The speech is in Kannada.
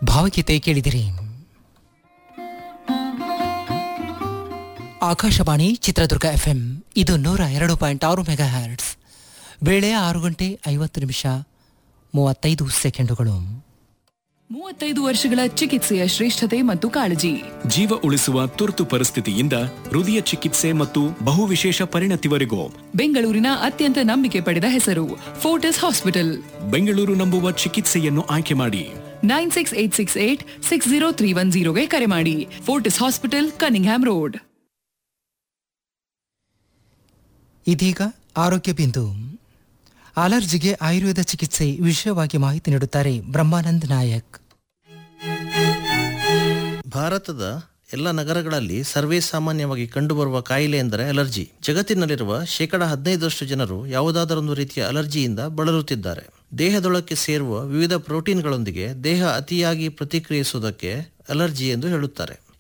ಭಾವಗೀತೆ ಕೇಳಿದಿರಿ ಆಕಾಶವಾಣಿ ಚಿತ್ರದುರ್ಗ ಎಫ್ ಎಂ ಇದು ನೂರ ಎರಡು ಪಾಯಿಂಟ್ ಆರು ಮೆಗಾ ಹ್ಯಾರ್ಟ್ಸ್ ವೇಳೆ ಆರು ಗಂಟೆ ಐವತ್ತು ನಿಮಿಷ ಮೂವತ್ತೈದು ಸೆಕೆಂಡುಗಳು ಮೂವತ್ತೈದು ವರ್ಷಗಳ ಚಿಕಿತ್ಸೆಯ ಶ್ರೇಷ್ಠತೆ ಮತ್ತು ಕಾಳಜಿ ಜೀವ ಉಳಿಸುವ ತುರ್ತು ಪರಿಸ್ಥಿತಿಯಿಂದ ಹೃದಯ ಚಿಕಿತ್ಸೆ ಮತ್ತು ಬಹುವಿಶೇಷ ಪರಿಣತಿವರೆಗೂ ಬೆಂಗಳೂರಿನ ಅತ್ಯಂತ ನಂಬಿಕೆ ಪಡೆದ ಹೆಸರು ಫೋರ್ಟಿಸ್ ಹಾಸ್ಪಿಟಲ್ ಬೆಂಗಳೂರು ನಂಬುವ ಚಿಕಿತ್ಸೆಯನ್ನು ಆಯ್ಕೆ ಮಾಡಿ nine six eight six eight six zero three one ಜೀರೋಗೆ ಕರೆ ಮಾಡಿ ಫೋರ್ಟಿಸ್ ಹಾಸ್ಪಿಟಲ್ ಕನಿಂಗ್ಹ್ಯಾಮ್ ರೋಡ್ ಇದೀಗ ಆರೋಗ್ಯ ಬಿಂದು ಅಲರ್ಜಿಗೆ ಆಯುರ್ವೇದ ಚಿಕಿತ್ಸೆ ವಿಷಯವಾಗಿ ಮಾಹಿತಿ ನೀಡುತ್ತಾರೆ ಬ್ರಹ್ಮಾನಂದ್ ನಾಯಕ್ ಭಾರತದ ಎಲ್ಲ ನಗರಗಳಲ್ಲಿ ಸರ್ವೇ ಸಾಮಾನ್ಯವಾಗಿ ಕಂಡುಬರುವ ಕಾಯಿಲೆ ಎಂದರೆ ಅಲರ್ಜಿ ಜಗತ್ತಿನಲ್ಲಿರುವ ಶೇಕಡ ಹದಿನೈದರಷ್ಟು ಜನರು ಯಾವುದಾದರೊಂದು ರೀತಿಯ ಅಲರ್ಜಿಯಿಂದ ಬಳಲುತ್ತಿದ್ದಾರೆ ದೇಹದೊಳಕ್ಕೆ ಸೇರುವ ವಿವಿಧ ಪ್ರೋಟೀನ್ಗಳೊಂದಿಗೆ ದೇಹ ಅತಿಯಾಗಿ ಪ್ರತಿಕ್ರಿಯಿಸುವುದಕ್ಕೆ ಅಲರ್ಜಿ ಎಂದು ಹೇಳುತ್ತಾರೆ